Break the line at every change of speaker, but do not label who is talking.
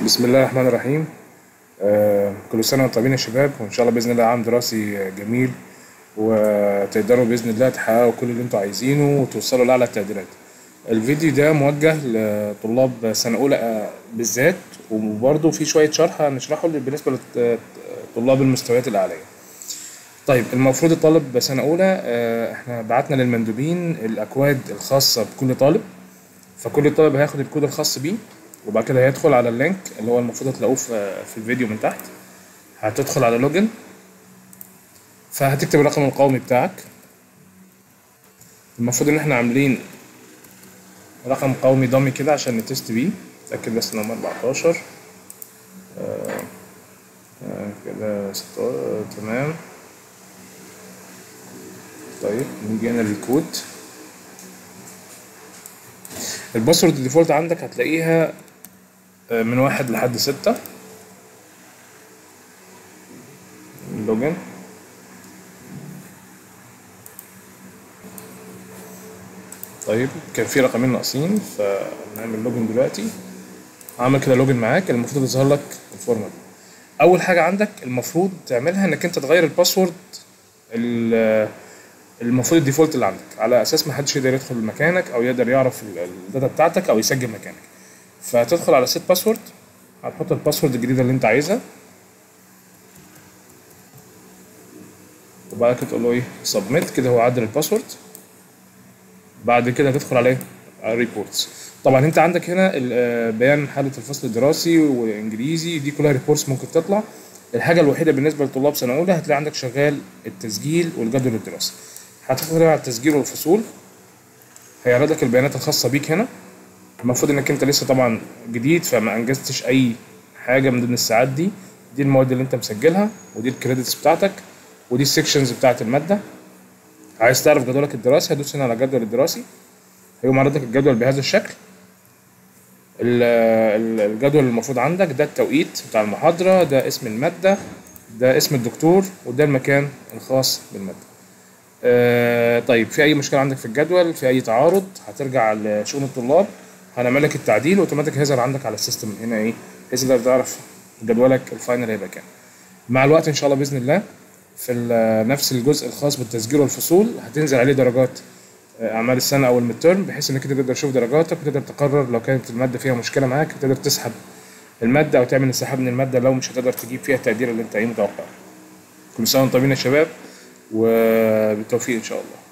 بسم الله الرحمن الرحيم آه، كل سنة وانتم طيبين يا شباب وإن شاء الله بإذن الله عام دراسي جميل وتقدروا بإذن الله تحققوا كل اللي انتوا عايزينه وتوصلوا لأعلى التقديرات. الفيديو ده موجه لطلاب سنة أولى آه، بالذات وبرضه في شوية شرح هنشرحه بالنسبة لطلاب المستويات الأعلية. طيب المفروض الطالب سنة أولى آه، احنا بعتنا للمندوبين الأكواد الخاصة بكل طالب فكل طالب هياخد الكود الخاص بيه وبعد كده هيدخل على اللينك اللي هو المفروض هتلاقوه في في الفيديو من تحت هتدخل على لوجن فهتكتب الرقم القومي بتاعك المفروض ان احنا عاملين رقم قومي ضمي كده عشان نتست بيه اتاكد بس ان هم 14 آه آه كده 16 تمام طيب نيجي هنا للكود الباسورد الديفولت عندك هتلاقيها من واحد لحد ستة لوجن طيب كان في رقمين ناقصين فنعمل لوجن دلوقتي عمل كده لوجن معاك المفروض يظهر لك الفورمه دي اول حاجه عندك المفروض تعملها انك انت تغير الباسورد المفروض الديفولت اللي عندك على اساس ما حدش يقدر يدخل مكانك او يقدر يعرف الداتا بتاعتك او يسجل مكانك فتدخل على سيت باسورد هتحط الباسورد الجديده اللي انت عايزها وبعد كده تقول له ايه سبميت كده هو عدل الباسورد بعد كده هتدخل عليه ريبورتس طبعا انت عندك هنا بيان حاله الفصل الدراسي وانجليزي دي كلها ريبورتس ممكن تطلع الحاجه الوحيده بالنسبه لطلاب سنه اولى هتلاقي عندك شغال التسجيل والجدول الدراسي هتدخل على التسجيل والفصول هيعرض لك البيانات الخاصه بيك هنا المفروض انك انت لسه طبعا جديد فما انجزتش اي حاجه من ضمن الساعات دي دي المواد اللي انت مسجلها ودي الكريدتس بتاعتك ودي السكشنز بتاعت الماده عايز تعرف جدولك الدراسي هدوس هنا على الجدول الدراسي هيقوم عرض لك الجدول بهذا الشكل الجدول المفروض عندك ده التوقيت بتاع المحاضره ده اسم الماده ده اسم الدكتور وده المكان الخاص بالماده آه طيب في اي مشكله عندك في الجدول في اي تعارض هترجع لشؤون الطلاب هنعمل لك التعديل اوتوماتيك هيظهر عندك على السيستم هنا ايه بحيث تقدر تعرف جدولك الفاينل هيبقى كام مع الوقت ان شاء الله باذن الله في نفس الجزء الخاص بالتسجيل والفصول هتنزل عليه درجات اعمال السنه او الميد بحيث انك تقدر تشوف درجاتك وتقدر تقرر لو كانت الماده فيها مشكله معاك تقدر تسحب الماده او تعمل انسحاب من الماده لو مش هتقدر تجيب فيها التقدير اللي انت ايه متوقعه كل سنه وانتم طيبين يا شباب وبالتوفيق ان شاء الله